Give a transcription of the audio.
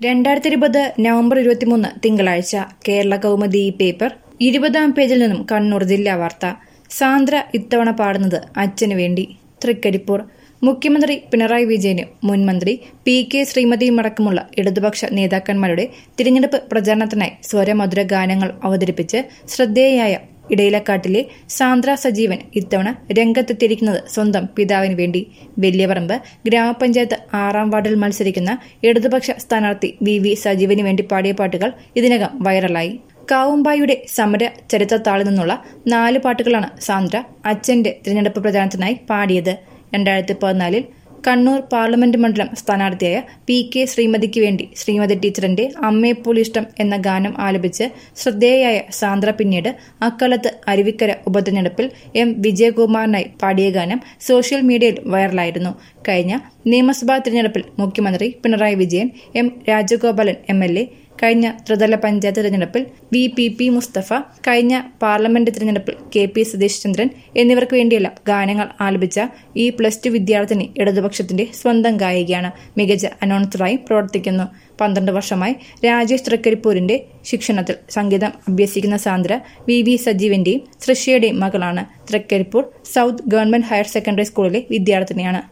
രണ്ടായിരത്തി ഇരുപത് നവംബർ ഇരുപത്തിമൂന്ന് തിങ്കളാഴ്ച കേരള കൗമുദി പേപ്പർ ഇരുപതാം പേജിൽ നിന്നും കണ്ണൂർ ജില്ലാ വാർത്ത സാന്ദ്ര ഇത്തവണ പാടുന്നത് അച്ഛനു വേണ്ടി തൃക്കരിപ്പൂർ മുഖ്യമന്ത്രി പിണറായി വിജയനും മുൻമന്ത്രി പി കെ ശ്രീമതിയും അടക്കമുള്ള ഇടതുപക്ഷ നേതാക്കന്മാരുടെ തിരഞ്ഞെടുപ്പ് പ്രചാരണത്തിനായി സ്വരമധുര ഗാനങ്ങൾ അവതരിപ്പിച്ച് ശ്രദ്ധേയയായ ഇടയിലക്കാട്ടിലെ സാന്ദ്ര സജീവൻ ഇത്തവണ രംഗത്തെത്തിയിരിക്കുന്നത് സ്വന്തം പിതാവിന് വേണ്ടി വലിയപറമ്പ് ഗ്രാമപഞ്ചായത്ത് ആറാം വാർഡിൽ മത്സരിക്കുന്ന ഇടതുപക്ഷ സ്ഥാനാർത്ഥി വി വി സജീവന് വേണ്ടി പാടിയ പാട്ടുകൾ ഇതിനകം വൈറലായി കാവുമ്പായുടെ സമര ചരിത്രത്താളിൽ നിന്നുള്ള നാല് പാട്ടുകളാണ് സാന്ദ്ര അച്ഛന്റെ തിരഞ്ഞെടുപ്പ് പ്രചാരണത്തിനായി പാടിയത് രണ്ടായിരത്തി പതിനാലിൽ കണ്ണൂർ പാർലമെന്റ് മണ്ഡലം സ്ഥാനാർത്ഥിയായ പി കെ ശ്രീമതിക്ക് വേണ്ടി ശ്രീമതി ടീച്ചറിന്റെ അമ്മയെപ്പോൾ ഇഷ്ടം എന്ന ഗാനം ആലപിച്ച് ശ്രദ്ധേയയായ സാന്ദ്ര പിന്നീട് അക്കാലത്ത് അരുവിക്കര ഉപതെരഞ്ഞെടുപ്പിൽ എം വിജയകുമാറിനായി പാടിയ ഗാനം സോഷ്യൽ മീഡിയയിൽ വൈറലായിരുന്നു കഴിഞ്ഞ നിയമസഭാ തിരഞ്ഞെടുപ്പിൽ മുഖ്യമന്ത്രി Pinarayi Vijayan M Rajagopalan M L A കഴിഞ്ഞ ത്രിതല പഞ്ചായത്ത് തിരഞ്ഞെടുപ്പിൽ വി പി പി മുസ്തഫ കഴിഞ്ഞ പാർലമെന്റ് തിരഞ്ഞെടുപ്പിൽ കെ പി സതീഷ് ചന്ദ്രൻ എന്നിവർക്ക് വേണ്ടിയെല്ലാം ഗാനങ്ങൾ ആലപിച്ച ഈ പ്ലസ് ടു വിദ്യാർത്ഥിനി ഇടതുപക്ഷത്തിന്റെ സ്വന്തം ഗായികയാണ് മികച്ച അനൗൺസറായും പ്രവർത്തിക്കുന്നു പന്ത്രണ്ട് വർഷമായി രാജേഷ് തൃക്കരിപ്പൂരിന്റെ ശിക്ഷണത്തിൽ സംഗീതം അഭ്യസിക്കുന്ന സാന്ദ്ര വി വി സജീവന്റെയും സൃഷ്യയുടെയും മകളാണ് Thrikkaripur south government higher secondary സ്കൂളിലെ വിദ്യാർത്ഥിനിയാണ്